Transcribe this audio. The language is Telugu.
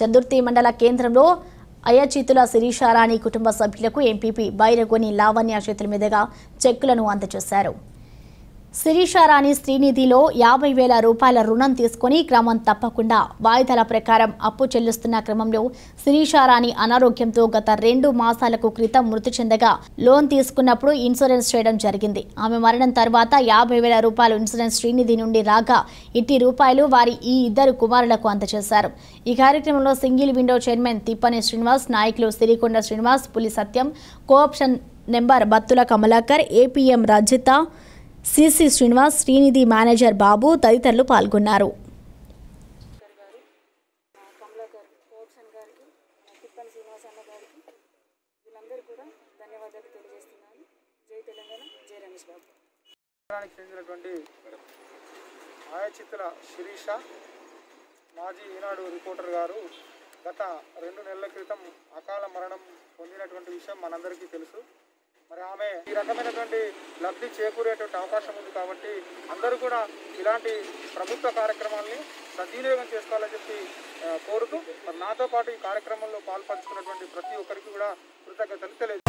చందుర్తి మండల కేంద్రంలో అయచితుల శిరీషారాణి కుటుంబ సభ్యులకు ఎంపీపీ బైరగొని లావణ్య చేతుల మీదుగా చెక్కులను అందజేశారు శిరీషారాణి శ్రీనిధిలో యాభై వేల రూపాయల రుణం తీసుకుని క్రమం తప్పకుండా వాయిదాల ప్రకారం అప్పు చెల్లిస్తున్న క్రమంలో శిరీషారాణి అనారోగ్యంతో గత రెండు మాసాలకు క్రితం మృతి చెందగా లోన్ తీసుకున్నప్పుడు ఇన్సూరెన్స్ చేయడం జరిగింది ఆమె మరణం తర్వాత యాభై వేల రూపాయలు ఇన్సూరెన్స్ శ్రీనిధి నుండి రాగా ఇట్టి రూపాయలు వారి ఈ ఇద్దరు కుమారులకు అందజేశారు ఈ కార్యక్రమంలో single window chairman Tippani Srinivas నాయకులు Sirikonda Srinivas Puli Satyam co-option member Battula Kamalakar APM Rajitha CC Srinivas Srinidhi manager Babu తదితరులు పాల్గొన్నారు గారు గారు ఆ, కమలాకర్ కోప్సన్ గారికి ఆ, తిప్పని శ్రీనివాస్ అన్న గారికి వీళ్ళందరూ కూడా ధన్యవాదాలు తెలియజేస్తున్నాను జై తెలంగాణ జై రమేష్ బాబు నగరానికి చెందినటువంటి ఆయచిత్తుల శిరీష మాజీ ఈనాడు రిపోర్టర్ గారు గత రెండు నెలల క్రితం అకాల మరణం పొందినటువంటి విషయం మనందరికీ తెలుసు మరి ఆమె ఈ రకమైనటువంటి లబ్ధి చేకూరేటువంటి అవకాశం ఉంది కాబట్టి అందరూ కూడా ఇలాంటి ప్రభుత్వ కార్యక్రమాల్ని సద్వినియోగం చేసుకోవాలని చెప్పి ఆ, కోరుతూ మరి నాతో పాటు ఈ కార్యక్రమంలో పాల్పంచుకున్నటువంటి ప్రతి ఒక్కరికి కూడా కృతజ్ఞతలు తెలియజేస్తున్నాను